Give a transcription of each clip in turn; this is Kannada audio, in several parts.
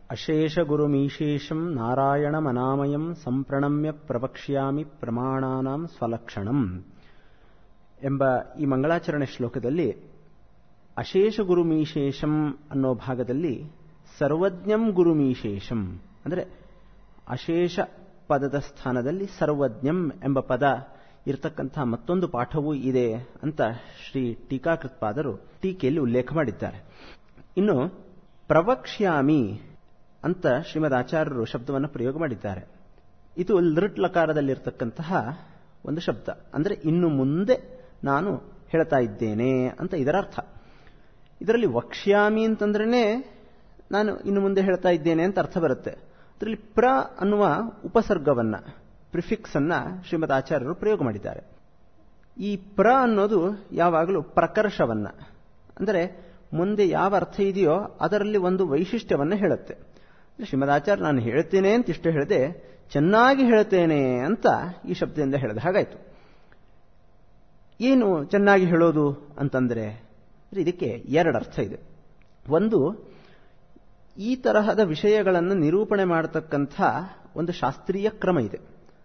ಅಶೇಷಗುರುಮೀಶೇಷಂ ನಾರಾಯಣಮನಾಮಯಂ ಸಂಪ್ರಣಮ್ಯ ಪ್ರವಕ್ಷ್ಯಾಮಿ ಪ್ರಮಾಣಾನಾಂ ಸ್ವಲಕ್ಷಣಂ ಎಂಬ ಈ ಮಂಗಳಾಚರಣೆ ಶ್ಲೋಕದಲ್ಲಿ ಅಶೇಷ ಗುರುಮೀಶೇಷಂ ಅನ್ನೋ ಭಾಗದಲ್ಲಿ ಸರ್ವಜ್ಞಂ ಗುರುಮೀಶೇಷಂ ಅಂದರೆ ಅಶೇಷ ಪದದ ಸ್ಥಾನದಲ್ಲಿ ಸರ್ವಜ್ಞಂ ಎಂಬ ಪದ ಇರತಕ್ಕಂತಹ ಮತ್ತೊಂದು ಪಾಠವೂ ಇದೆ ಅಂತ ಶ್ರೀ ಟೀಕಾಕೃತ್ಪಾದರು ಟೀಕೆಯಲ್ಲಿ ಉಲ್ಲೇಖ ಮಾಡಿದ್ದಾರೆ ಇನ್ನು ಪ್ರವಕ್ಷ್ಯಾಮಿ ಅಂತ ಶ್ರೀಮದ್ ಆಚಾರ್ಯರು ಶಬ್ದವನ್ನು ಪ್ರಯೋಗ ಮಾಡಿದ್ದಾರೆ ಇದು ಲೃಟ್ ಲಕಾರದಲ್ಲಿರ್ತಕ್ಕಂತಹ ಒಂದು ಶಬ್ದ ಅಂದರೆ ಇನ್ನು ಮುಂದೆ ನಾನು ಹೇಳ್ತಾ ಇದ್ದೇನೆ ಅಂತ ಇದರ ಅರ್ಥ ಇದರಲ್ಲಿ ವಕ್ಷ್ಯಾಮಿ ಅಂತಂದ್ರೇ ನಾನು ಇನ್ನು ಮುಂದೆ ಹೇಳ್ತಾ ಇದ್ದೇನೆ ಅಂತ ಅರ್ಥ ಬರುತ್ತೆ ಅದರಲ್ಲಿ ಪ್ರ ಅನ್ನುವ ಉಪಸರ್ಗವನ್ನ ಪ್ರಿಫಿಕ್ಸ್ ಅನ್ನ ಶ್ರೀಮದ್ ಆಚಾರ್ಯರು ಪ್ರಯೋಗ ಮಾಡಿದ್ದಾರೆ ಈ ಪ್ರ ಅನ್ನೋದು ಯಾವಾಗಲೂ ಪ್ರಕರ್ಷವನ್ನ ಅಂದರೆ ಮುಂದೆ ಯಾವ ಅರ್ಥ ಇದೆಯೋ ಅದರಲ್ಲಿ ಒಂದು ವೈಶಿಷ್ಟ್ಯವನ್ನ ಹೇಳುತ್ತೆ ಶ್ರೀಮದಾಚಾರ್ಯ ನಾನು ಹೇಳ್ತೇನೆ ಅಂತ ಇಷ್ಟು ಹೇಳದೆ ಚೆನ್ನಾಗಿ ಹೇಳ್ತೇನೆ ಅಂತ ಈ ಶಬ್ದದಿಂದ ಹೇಳಿದ ಹಾಗಾಯ್ತು ಏನು ಚೆನ್ನಾಗಿ ಹೇಳೋದು ಅಂತಂದ್ರೆ ಇದಕ್ಕೆ ಎರಡು ಅರ್ಥ ಇದೆ ಒಂದು ಈ ತರಹದ ವಿಷಯಗಳನ್ನು ನಿರೂಪಣೆ ಮಾಡತಕ್ಕಂಥ ಒಂದು ಶಾಸ್ತ್ರೀಯ ಕ್ರಮ ಇದೆ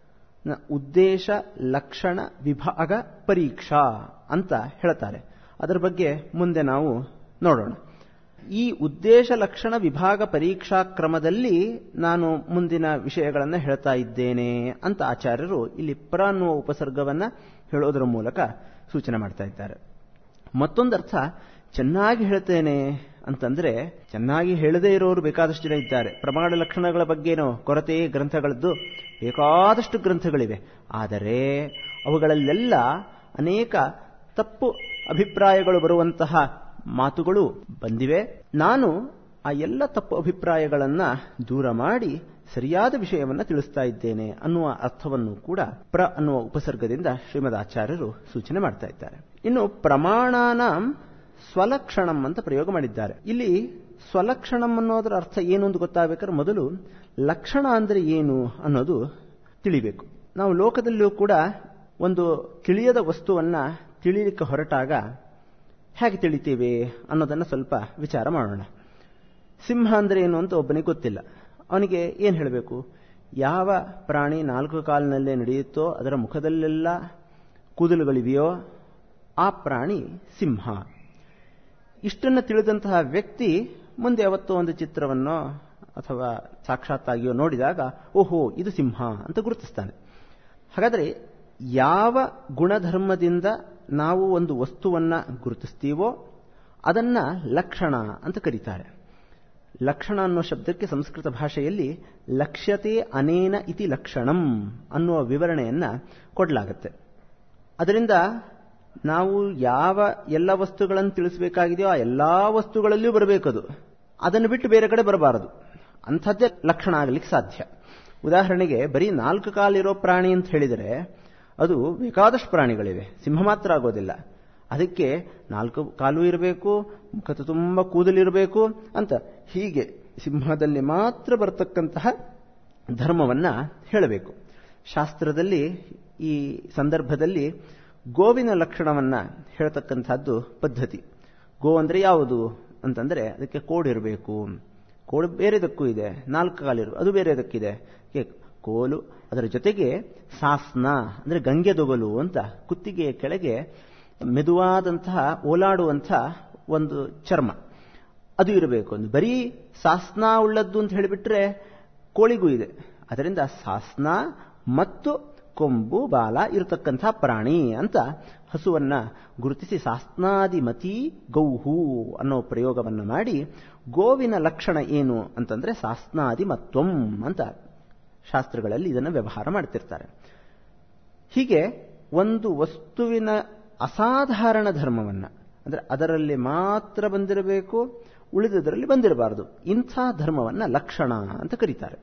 ಉದ್ದೇಶ ಲಕ್ಷಣ ವಿಭಾಗ ಪರೀಕ್ಷಾ ಅಂತ ಹೇಳ್ತಾರೆ ಅದರ ಬಗ್ಗೆ ಮುಂದೆ ನಾವು ನೋಡೋಣ ಈ ಉದ್ದೇಶ ಲಕ್ಷಣ ವಿಭಾಗ ಪರೀಕ್ಷಾ ಕ್ರಮದಲ್ಲಿ ನಾನು ಮುಂದಿನ ವಿಷಯಗಳನ್ನು ಹೇಳ್ತಾ ಇದ್ದೇನೆ ಅಂತ ಆಚಾರ್ಯರು ಇಲ್ಲಿ ಪ್ರ ಅನ್ನುವ ಉಪಸರ್ಗವನ್ನ ಹೇಳೋದರ ಮೂಲಕ ಸೂಚನೆ ಮಾಡ್ತಾ ಇದ್ದಾರೆ ಮತ್ತೊಂದರ್ಥ ಚೆನ್ನಾಗಿ ಹೇಳ್ತೇನೆ ಅಂತಂದ್ರೆ ಚೆನ್ನಾಗಿ ಹೇಳದೇ ಇರೋರು ಬೇಕಾದಷ್ಟು ಜನ ಇದ್ದಾರೆ ಪ್ರಮಾಣ ಲಕ್ಷಣಗಳ ಬಗ್ಗೆನೋ ಕೊರತೆ ಗ್ರಂಥಗಳದ್ದು ಬೇಕಾದಷ್ಟು ಗ್ರಂಥಗಳಿವೆ ಆದರೆ ಅವುಗಳಲ್ಲೆಲ್ಲ ಅನೇಕ ತಪ್ಪು ಅಭಿಪ್ರಾಯಗಳು ಬರುವಂತಹ ಮಾತುಗಳು ಬಂದಿವೆ ನಾನು ಆ ಎಲ್ಲ ತಪ್ಪು ಅಭಿಪ್ರಾಯಗಳನ್ನ ದೂರ ಮಾಡಿ ಸರಿಯಾದ ವಿಷಯವನ್ನು ತಿಳಿಸ್ತಾ ಇದ್ದೇನೆ ಅನ್ನುವ ಅರ್ಥವನ್ನು ಕೂಡ ಪ್ರ ಅನ್ನುವ ಉಪಸರ್ಗದಿಂದ ಶ್ರೀಮದ್ ಆಚಾರ್ಯರು ಸೂಚನೆ ಮಾಡ್ತಾ ಇದ್ದಾರೆ ಇನ್ನು ಪ್ರಮಾಣಾನಾಂ ಸ್ವಲಕ್ಷಣಂ ಅಂತ ಪ್ರಯೋಗ ಮಾಡಿದ್ದಾರೆ ಇಲ್ಲಿ ಸ್ವಲಕ್ಷಣಂ ಅನ್ನೋದರ ಅರ್ಥ ಏನು ಅಂತ ಗೊತ್ತಾಗಬೇಕಾದ್ರೆ ಮೊದಲು ಲಕ್ಷಣ ಅಂದ್ರೆ ಏನು ಅನ್ನೋದು ತಿಳಿಬೇಕು ನಾವು ಲೋಕದಲ್ಲಿಯೂ ಕೂಡ ಒಂದು ತಿಳಿಯದ ವಸ್ತುವನ್ನ ತಿಳಿಲಿಕ್ಕೆ ಹೊರಟಾಗ ಹೇಗೆ ತಿಳಿತೀವಿ ಅನ್ನೋದನ್ನು ಸ್ವಲ್ಪ ವಿಚಾರ ಮಾಡೋಣ ಸಿಂಹ ಅಂದ್ರೆ ಏನು ಅಂತ ಒಬ್ಬನಿಗೆ ಗೊತ್ತಿಲ್ಲ ಅವನಿಗೆ ಏನು ಹೇಳಬೇಕು ಯಾವ ಪ್ರಾಣಿ ನಾಲ್ಕು ಕಾಲಿನಲ್ಲೇ ನಡೆಯುತ್ತೋ ಅದರ ಮುಖದಲ್ಲೆಲ್ಲ ಕೂದಲುಗಳಿವೆಯೋ ಆ ಪ್ರಾಣಿ ಸಿಂಹ ಇಷ್ಟನ್ನು ತಿಳಿದಂತಹ ವ್ಯಕ್ತಿ ಮುಂದೆ ಯಾವತ್ತೋ ಒಂದು ಚಿತ್ರವನ್ನೋ ಅಥವಾ ಸಾಕ್ಷಾತ್ತಾಗಿಯೋ ನೋಡಿದಾಗ ಓಹೋ ಇದು ಸಿಂಹ ಅಂತ ಗುರುತಿಸ್ತಾನೆ ಹಾಗಾದರೆ ಯಾವ ಗುಣಧರ್ಮದಿಂದ ನಾವು ಒಂದು ವಸ್ತುವನ್ನ ಗುರುತಿಸ್ತೀವೋ ಅದನ್ನ ಲಕ್ಷಣ ಅಂತ ಕರೀತಾರೆ ಲಕ್ಷಣ ಅನ್ನೋ ಶಬ್ದಕ್ಕೆ ಸಂಸ್ಕೃತ ಭಾಷೆಯಲ್ಲಿ ಲಕ್ಷ್ಯತೆ ಅನೇನ ಇತಿ ಲಕ್ಷಣಂ ಅನ್ನುವ ವಿವರಣೆಯನ್ನ ಕೊಡಲಾಗುತ್ತೆ ಅದರಿಂದ ನಾವು ಯಾವ ಎಲ್ಲ ವಸ್ತುಗಳನ್ನು ತಿಳಿಸಬೇಕಾಗಿದೆಯೋ ಆ ಎಲ್ಲಾ ವಸ್ತುಗಳಲ್ಲಿಯೂ ಬರಬೇಕದು ಅದನ್ನು ಬಿಟ್ಟು ಬೇರೆ ಕಡೆ ಬರಬಾರದು ಅಂಥದ್ದೇ ಲಕ್ಷಣ ಆಗಲಿಕ್ಕೆ ಸಾಧ್ಯ ಉದಾಹರಣೆಗೆ ಬರೀ ನಾಲ್ಕು ಕಾಲಿರೋ ಪ್ರಾಣಿ ಅಂತ ಹೇಳಿದರೆ ಅದು ಬೇಕಾದಷ್ಟು ಪ್ರಾಣಿಗಳಿವೆ ಸಿಂಹ ಮಾತ್ರ ಆಗೋದಿಲ್ಲ ಅದಕ್ಕೆ ನಾಲ್ಕು ಕಾಲು ಇರಬೇಕು ಮುಖದ ತುಂಬ ಕೂದಲಿರಬೇಕು ಅಂತ ಹೀಗೆ ಸಿಂಹದಲ್ಲಿ ಮಾತ್ರ ಬರತಕ್ಕಂತಹ ಧರ್ಮವನ್ನ ಹೇಳಬೇಕು ಶಾಸ್ತ್ರದಲ್ಲಿ ಈ ಸಂದರ್ಭದಲ್ಲಿ ಗೋವಿನ ಲಕ್ಷಣವನ್ನ ಹೇಳ್ತಕ್ಕಂಥದ್ದು ಪದ್ಧತಿ ಗೋ ಅಂದ್ರೆ ಯಾವುದು ಅಂತಂದ್ರೆ ಅದಕ್ಕೆ ಕೋಡಿರಬೇಕು ಕೋಡು ಬೇರೆದಕ್ಕೂ ಇದೆ ನಾಲ್ಕು ಕಾಲಿರು ಅದು ಬೇರೆದಕ್ಕಿದೆ ಕೋಲು ಅದರ ಜೊತೆಗೆ ಸಾಸ್ನ ಅಂದ್ರೆ ಗಂಗೆ ದೊಗಲು ಅಂತ ಕುತ್ತಿಗೆಯ ಕೆಳಗೆ ಮೆದುವಾದಂತಹ ಓಲಾಡುವಂತಹ ಒಂದು ಚರ್ಮ ಅದು ಇರಬೇಕು ಒಂದು ಬರೀ ಸಾಸ್ನ ಉಳ್ಳದ್ದು ಅಂತ ಹೇಳಿಬಿಟ್ರೆ ಕೋಳಿಗೂ ಇದೆ ಅದರಿಂದ ಸಾಸ್ನ ಮತ್ತು ಕೊಂಬು ಬಾಲ ಇರತಕ್ಕಂಥ ಪ್ರಾಣಿ ಅಂತ ಹಸುವನ್ನ ಗುರುತಿಸಿ ಸಾಸ್ನಾದಿಮತಿ ಗೌಹು ಅನ್ನೋ ಪ್ರಯೋಗವನ್ನು ಮಾಡಿ ಗೋವಿನ ಲಕ್ಷಣ ಏನು ಅಂತಂದ್ರೆ ಸಾಸ್ನಾದಿಮತ್ವಂ ಅಂತ ಶಾಸ್ತ್ರಗಳಲ್ಲಿ ಇದನ್ನು ವ್ಯವಹಾರ ಮಾಡ್ತಿರ್ತಾರೆ ಹೀಗೆ ಒಂದು ವಸ್ತುವಿನ ಅಸಾಧಾರಣ ಧರ್ಮವನ್ನ ಅಂದ್ರೆ ಅದರಲ್ಲಿ ಮಾತ್ರ ಬಂದಿರಬೇಕು ಉಳಿದದರಲ್ಲಿ ಬಂದಿರಬಾರದು ಇಂಥ ಧರ್ಮವನ್ನ ಲಕ್ಷಣ ಅಂತ ಕರೀತಾರೆ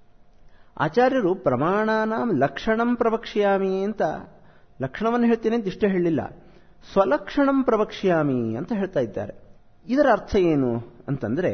ಆಚಾರ್ಯರು ಪ್ರಮಾಣಾನಾಂ ಲಕ್ಷಣಂ ಪ್ರವಕ್ಷ್ಯಾಮಿ ಅಂತ ಲಕ್ಷಣವನ್ನು ಹೇಳ್ತೀನಿ ಅಂತ ಇಷ್ಟೇ ಹೇಳಿಲ್ಲ ಸ್ವಲಕ್ಷಣಂ ಪ್ರವಕ್ಷ್ಯಾಮಿ ಅಂತ ಹೇಳ್ತಾ ಇದ್ದಾರೆ ಇದರ ಅರ್ಥ ಏನು ಅಂತಂದ್ರೆ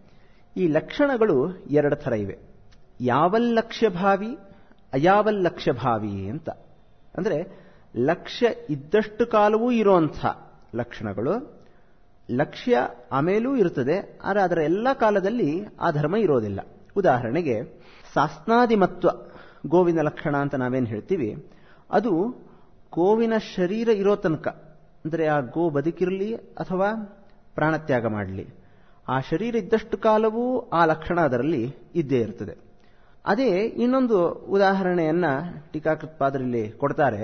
ಈ ಲಕ್ಷಣಗಳು ಎರಡು ಥರ ಇವೆ ಯಾವಲ್ಲಕ್ಷ್ಯಭಾವಿ ಅಯಾವಲ್ಲಕ್ಷ್ಯಭಾವಿ ಅಂತ ಅಂದ್ರೆ ಲಕ್ಷ್ಯ ಇದ್ದಷ್ಟು ಕಾಲವೂ ಇರುವಂಥ ಲಕ್ಷಣಗಳು ಲಕ್ಷ್ಯ ಆಮೇಲೂ ಇರುತ್ತದೆ ಆದರೆ ಅದರ ಎಲ್ಲ ಕಾಲದಲ್ಲಿ ಆ ಧರ್ಮ ಇರೋದಿಲ್ಲ ಉದಾಹರಣೆಗೆ ಸಾಸ್ನಾದಿಮತ್ವ ಗೋವಿನ ಲಕ್ಷಣ ಅಂತ ನಾವೇನು ಹೇಳ್ತೀವಿ ಅದು ಗೋವಿನ ಶರೀರ ಇರೋ ತನಕ ಅಂದರೆ ಆ ಗೋ ಬದುಕಿರಲಿ ಅಥವಾ ಪ್ರಾಣತ್ಯಾಗ ಮಾಡಲಿ ಆ ಶರೀರ ಇದ್ದಷ್ಟು ಕಾಲವೂ ಆ ಲಕ್ಷಣ ಅದರಲ್ಲಿ ಇದ್ದೇ ಇರ್ತದೆ ಅದೇ ಇನ್ನೊಂದು ಉದಾಹರಣೆಯನ್ನ ಟೀಕಾಕೃತ್ಪಾದರಲ್ಲಿ ಕೊಡ್ತಾರೆ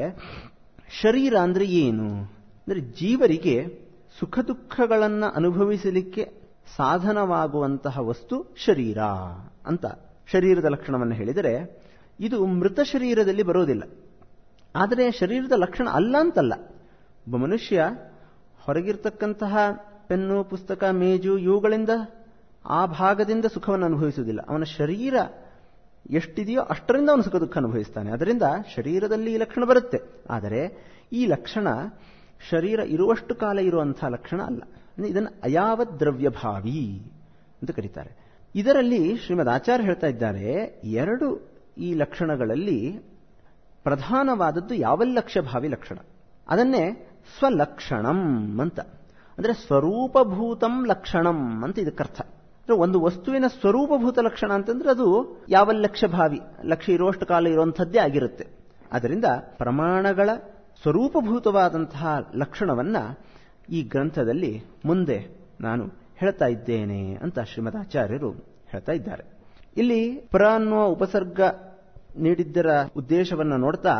ಶರೀರ ಅಂದ್ರೆ ಏನು ಅಂದರೆ ಜೀವರಿಗೆ ಸುಖ ದುಃಖಗಳನ್ನು ಅನುಭವಿಸಲಿಕ್ಕೆ ಸಾಧನವಾಗುವಂತಹ ವಸ್ತು ಶರೀರ ಅಂತ ಶರೀರದ ಲಕ್ಷಣವನ್ನು ಹೇಳಿದರೆ ಇದು ಮೃತ ಶರೀರದಲ್ಲಿ ಬರೋದಿಲ್ಲ ಆದರೆ ಶರೀರದ ಲಕ್ಷಣ ಅಲ್ಲ ಅಂತಲ್ಲ ಒಬ್ಬ ಮನುಷ್ಯ ಹೊರಗಿರ್ತಕ್ಕಂತಹ ಪೆನ್ನು ಪುಸ್ತಕ ಮೇಜು ಇವುಗಳಿಂದ ಆ ಭಾಗದಿಂದ ಸುಖವನ್ನು ಅನುಭವಿಸುವುದಿಲ್ಲ ಅವನ ಶರೀರ ಎಷ್ಟಿದೆಯೋ ಅಷ್ಟರಿಂದ ಅವನು ಸುಖ ದುಃಖ ಅನುಭವಿಸ್ತಾನೆ ಅದರಿಂದ ಶರೀರದಲ್ಲಿ ಈ ಲಕ್ಷಣ ಬರುತ್ತೆ ಆದರೆ ಈ ಲಕ್ಷಣ ಶರೀರ ಇರುವಷ್ಟು ಕಾಲ ಇರುವಂತಹ ಲಕ್ಷಣ ಅಲ್ಲ ಇದನ್ನು ಅಯಾವ ದ್ರವ್ಯಭಾವಿ ಅಂತ ಕರೀತಾರೆ ಇದರಲ್ಲಿ ಶ್ರೀಮದ್ ಆಚಾರ್ಯ ಹೇಳ್ತಾ ಇದ್ದಾರೆ ಎರಡು ಈ ಲಕ್ಷಣಗಳಲ್ಲಿ ಪ್ರಧಾನವಾದದ್ದು ಯಾವಲ್ಲಕ್ಷ್ಯಭಾವಿ ಲಕ್ಷಣ ಅದನ್ನೇ ಸ್ವಲಕ್ಷಣಂ ಅಂತ ಅಂದ್ರೆ ಸ್ವರೂಪಭೂತಂ ಲಕ್ಷಣಂ ಅಂತ ಇದಕ್ಕರ್ಥ ಒಂದು ವಸ್ತುವಿನ ಸ್ವರೂಪಭೂತ ಲಕ್ಷಣ ಅಂತಂದ್ರೆ ಅದು ಯಾವ ಲಕ್ಷ್ಯ ಭಾವಿ ಲಕ್ಷ್ಯ ಇರುವಷ್ಟು ಕಾಲ ಇರುವಂಥದ್ದೇ ಆಗಿರುತ್ತೆ ಅದರಿಂದ ಪ್ರಮಾಣಗಳ ಸ್ವರೂಪಭೂತವಾದಂತಹ ಲಕ್ಷಣವನ್ನ ಈ ಗ್ರಂಥದಲ್ಲಿ ಮುಂದೆ ನಾನು ಹೇಳ್ತಾ ಇದ್ದೇನೆ ಅಂತ ಶ್ರೀಮದಾಚಾರ್ಯರು ಹೇಳ್ತಾ ಇದ್ದಾರೆ ಇಲ್ಲಿ ಪ್ರ ಅನ್ನುವ ಉಪಸರ್ಗ ನೀಡಿದ್ದರ ಉದ್ದೇಶವನ್ನು ನೋಡ್ತಾ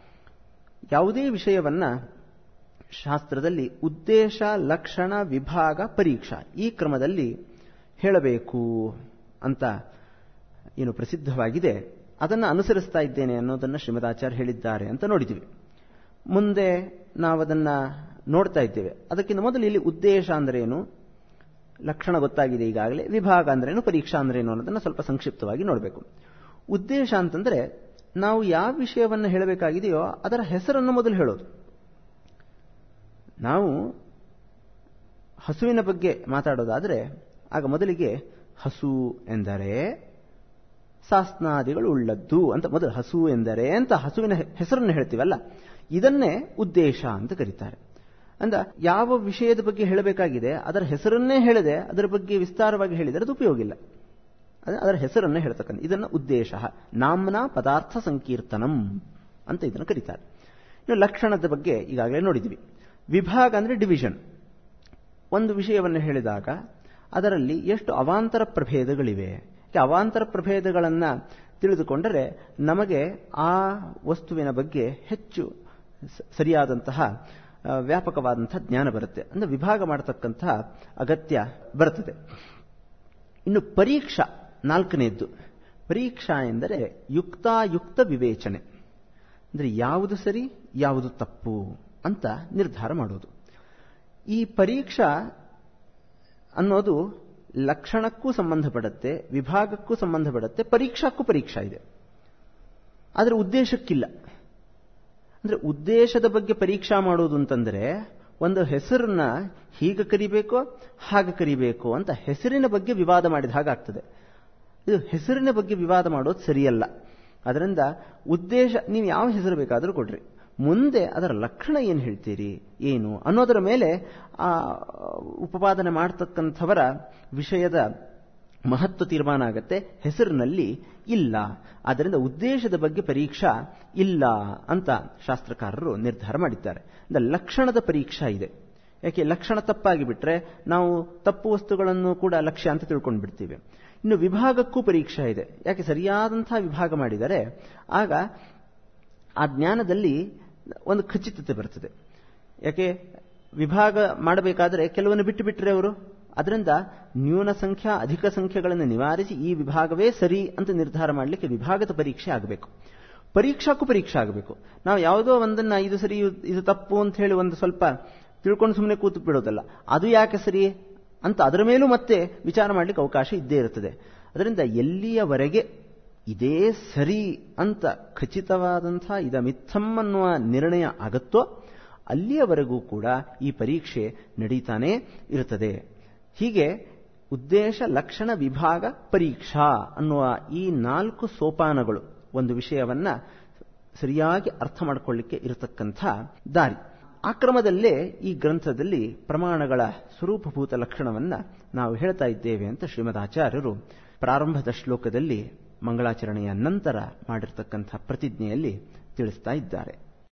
ಯಾವುದೇ ವಿಷಯವನ್ನ ಶಾಸ್ತ್ರದಲ್ಲಿ ಉದ್ದೇಶ ಲಕ್ಷಣ ವಿಭಾಗ ಪರೀಕ್ಷಾ ಈ ಕ್ರಮದಲ್ಲಿ ಹೇಳಬೇಕು ಅಂತ ಏನು ಪ್ರಸಿದ್ಧವಾಗಿದೆ ಅದನ್ನು ಅನುಸರಿಸ್ತಾ ಇದ್ದೇನೆ ಅನ್ನೋದನ್ನು ಶ್ರೀಮದಾಚಾರ್ಯ ಹೇಳಿದ್ದಾರೆ ಅಂತ ನೋಡಿದ್ದೀವಿ ಮುಂದೆ ನಾವದನ್ನ ನೋಡ್ತಾ ಇದ್ದೇವೆ ಅದಕ್ಕಿಂತ ಮೊದಲು ಇಲ್ಲಿ ಉದ್ದೇಶ ಅಂದ್ರೇನು ಲಕ್ಷಣ ಗೊತ್ತಾಗಿದೆ ಈಗಾಗಲೇ ವಿಭಾಗ ಅಂದ್ರೇನು ಪರೀಕ್ಷಾ ಅಂದ್ರೇನು ಅನ್ನೋದನ್ನು ಸ್ವಲ್ಪ ಸಂಕ್ಷಿಪ್ತವಾಗಿ ನೋಡಬೇಕು ಉದ್ದೇಶ ಅಂತಂದ್ರೆ ನಾವು ಯಾವ ವಿಷಯವನ್ನು ಹೇಳಬೇಕಾಗಿದೆಯೋ ಅದರ ಹೆಸರನ್ನು ಮೊದಲು ಹೇಳೋದು ನಾವು ಹಸುವಿನ ಬಗ್ಗೆ ಮಾತಾಡೋದಾದರೆ ಆಗ ಮೊದಲಿಗೆ ಹಸು ಎಂದರೆ ಸಾಸ್ನಾದಿಗಳು ಉಳ್ಳದ್ದು ಅಂತ ಮೊದಲು ಹಸು ಎಂದರೆ ಅಂತ ಹಸುವಿನ ಹೆಸರನ್ನು ಹೇಳ್ತೀವಲ್ಲ ಇದನ್ನೇ ಉದ್ದೇಶ ಅಂತ ಕರೀತಾರೆ ಅಂದ ಯಾವ ವಿಷಯದ ಬಗ್ಗೆ ಹೇಳಬೇಕಾಗಿದೆ ಅದರ ಹೆಸರನ್ನೇ ಹೇಳದೆ ಅದರ ಬಗ್ಗೆ ವಿಸ್ತಾರವಾಗಿ ಹೇಳಿದರೆ ಅದು ಉಪಯೋಗ ಇಲ್ಲ ಅದರ ಹೆಸರನ್ನೇ ಹೇಳ್ತಕ್ಕಂಥ ಇದನ್ನು ಉದ್ದೇಶ ನಾಮ್ನ ಪದಾರ್ಥ ಸಂಕೀರ್ತನಂ ಅಂತ ಇದನ್ನು ಕರೀತಾರೆ ಇನ್ನು ಲಕ್ಷಣದ ಬಗ್ಗೆ ಈಗಾಗಲೇ ನೋಡಿದ್ವಿ ವಿಭಾಗ ಅಂದರೆ ಡಿವಿಷನ್ ಒಂದು ವಿಷಯವನ್ನು ಹೇಳಿದಾಗ ಅದರಲ್ಲಿ ಎಷ್ಟು ಅವಾಂತರ ಪ್ರಭೇದಗಳಿವೆ ಅವಾಂತರ ಪ್ರಭೇದಗಳನ್ನು ತಿಳಿದುಕೊಂಡರೆ ನಮಗೆ ಆ ವಸ್ತುವಿನ ಬಗ್ಗೆ ಹೆಚ್ಚು ಸರಿಯಾದಂತಹ ವ್ಯಾಪಕವಾದಂತಹ ಜ್ಞಾನ ಬರುತ್ತೆ ಅಂದರೆ ವಿಭಾಗ ಮಾಡತಕ್ಕಂತಹ ಅಗತ್ಯ ಬರುತ್ತದೆ ಇನ್ನು ಪರೀಕ್ಷಾ ನಾಲ್ಕನೆಯದ್ದು ಪರೀಕ್ಷಾ ಎಂದರೆ ಯುಕ್ತಾಯುಕ್ತ ವಿವೇಚನೆ ಅಂದರೆ ಯಾವುದು ಸರಿ ಯಾವುದು ತಪ್ಪು ಅಂತ ನಿರ್ಧಾರ ಮಾಡೋದು ಈ ಪರೀಕ್ಷಾ ಅನ್ನೋದು ಲಕ್ಷಣಕ್ಕೂ ಸಂಬಂಧಪಡುತ್ತೆ ವಿಭಾಗಕ್ಕೂ ಸಂಬಂಧಪಡುತ್ತೆ ಪರೀಕ್ಷಾಕ್ಕೂ ಪರೀಕ್ಷಾ ಇದೆ ಆದರೆ ಉದ್ದೇಶಕ್ಕಿಲ್ಲ ಅಂದ್ರೆ ಉದ್ದೇಶದ ಬಗ್ಗೆ ಪರೀಕ್ಷಾ ಮಾಡೋದು ಅಂತಂದ್ರೆ ಒಂದು ಹೆಸರನ್ನ ಹೀಗೆ ಕರಿಬೇಕೋ ಹಾಗೆ ಕರಿಬೇಕು ಅಂತ ಹೆಸರಿನ ಬಗ್ಗೆ ವಿವಾದ ಮಾಡಿದ ಹಾಗಾಗ್ತದೆ ಇದು ಹೆಸರಿನ ಬಗ್ಗೆ ವಿವಾದ ಮಾಡೋದು ಸರಿಯಲ್ಲ ಅದರಿಂದ ಉದ್ದೇಶ ನೀವು ಯಾವ ಹೆಸರು ಬೇಕಾದರೂ ಕೊಡ್ರಿ ಮುಂದೆ ಅದರ ಲಕ್ಷಣ ಏನು ಹೇಳ್ತೀರಿ ಏನು ಅನ್ನೋದರ ಮೇಲೆ ಆ ಉಪಪಾದನೆ ಮಾಡತಕ್ಕಂಥವರ ವಿಷಯದ ಮಹತ್ವ ತೀರ್ಮಾನ ಆಗತ್ತೆ ಹೆಸರಿನಲ್ಲಿ ಇಲ್ಲ ಆದ್ದರಿಂದ ಉದ್ದೇಶದ ಬಗ್ಗೆ ಪರೀಕ್ಷಾ ಇಲ್ಲ ಅಂತ ಶಾಸ್ತ್ರಕಾರರು ನಿರ್ಧಾರ ಮಾಡಿದ್ದಾರೆ ಲಕ್ಷಣದ ಪರೀಕ್ಷಾ ಇದೆ ಯಾಕೆ ಲಕ್ಷಣ ತಪ್ಪಾಗಿ ಬಿಟ್ರೆ ನಾವು ತಪ್ಪು ವಸ್ತುಗಳನ್ನು ಕೂಡ ಲಕ್ಷ್ಯ ಅಂತ ತಿಳ್ಕೊಂಡು ಬಿಡ್ತೀವಿ ಇನ್ನು ವಿಭಾಗಕ್ಕೂ ಪರೀಕ್ಷಾ ಇದೆ ಯಾಕೆ ಸರಿಯಾದಂತಹ ವಿಭಾಗ ಮಾಡಿದರೆ ಆಗ ಆ ಜ್ಞಾನದಲ್ಲಿ ಒಂದು ಖಚಿತತೆ ಬರ್ತದೆ ಯಾಕೆ ವಿಭಾಗ ಮಾಡಬೇಕಾದ್ರೆ ಕೆಲವನ್ನು ಬಿಟ್ಟು ಬಿಟ್ಟರೆ ಅವರು ಅದರಿಂದ ನ್ಯೂನ ಸಂಖ್ಯಾ ಅಧಿಕ ಸಂಖ್ಯೆಗಳನ್ನು ನಿವಾರಿಸಿ ಈ ವಿಭಾಗವೇ ಸರಿ ಅಂತ ನಿರ್ಧಾರ ಮಾಡಲಿಕ್ಕೆ ವಿಭಾಗದ ಪರೀಕ್ಷೆ ಆಗಬೇಕು ಪರೀಕ್ಷಾಕ್ಕೂ ಪರೀಕ್ಷೆ ಆಗಬೇಕು ನಾವು ಯಾವುದೋ ಒಂದನ್ನ ಇದು ಸರಿ ಇದು ತಪ್ಪು ಅಂತ ಹೇಳಿ ಒಂದು ಸ್ವಲ್ಪ ತಿಳ್ಕೊಂಡು ಸುಮ್ಮನೆ ಕೂತು ಬಿಡೋದಲ್ಲ ಅದು ಯಾಕೆ ಸರಿ ಅಂತ ಅದರ ಮೇಲೂ ಮತ್ತೆ ವಿಚಾರ ಮಾಡಲಿಕ್ಕೆ ಅವಕಾಶ ಇದ್ದೇ ಇರುತ್ತದೆ ಅದರಿಂದ ಎಲ್ಲಿಯವರೆಗೆ ಇದೇ ಸರಿ ಅಂತ ಖಚಿತವಾದಂತಹ ಇದ ಮಿಥಂ ಅನ್ನುವ ನಿರ್ಣಯ ಆಗತ್ತೋ ಅಲ್ಲಿಯವರೆಗೂ ಕೂಡ ಈ ಪರೀಕ್ಷೆ ನಡೀತಾನೇ ಇರುತ್ತದೆ ಹೀಗೆ ಉದ್ದೇಶ ಲಕ್ಷಣ ವಿಭಾಗ ಪರೀಕ್ಷಾ ಅನ್ನುವ ಈ ನಾಲ್ಕು ಸೋಪಾನಗಳು ಒಂದು ವಿಷಯವನ್ನ ಸರಿಯಾಗಿ ಅರ್ಥ ಮಾಡಿಕೊಳ್ಳಿಕ್ಕೆ ಇರತಕ್ಕಂಥ ದಾರಿ ಆ ಕ್ರಮದಲ್ಲೇ ಈ ಗ್ರಂಥದಲ್ಲಿ ಪ್ರಮಾಣಗಳ ಸ್ವರೂಪಭೂತ ಲಕ್ಷಣವನ್ನು ನಾವು ಹೇಳ್ತಾ ಇದ್ದೇವೆ ಅಂತ ಶ್ರೀಮದ್ ಆಚಾರ್ಯರು ಪ್ರಾರಂಭದ ಶ್ಲೋಕದಲ್ಲಿ ಮಂಗಳಾಚರಣೆಯ ನಂತರ ಮಾಡಿರ್ತಕ್ಕಂಥ ಪ್ರತಿಜ್ಞೆಯಲ್ಲಿ ತಿಳಿಸ್ತಾ ಇದ್ದಾರೆ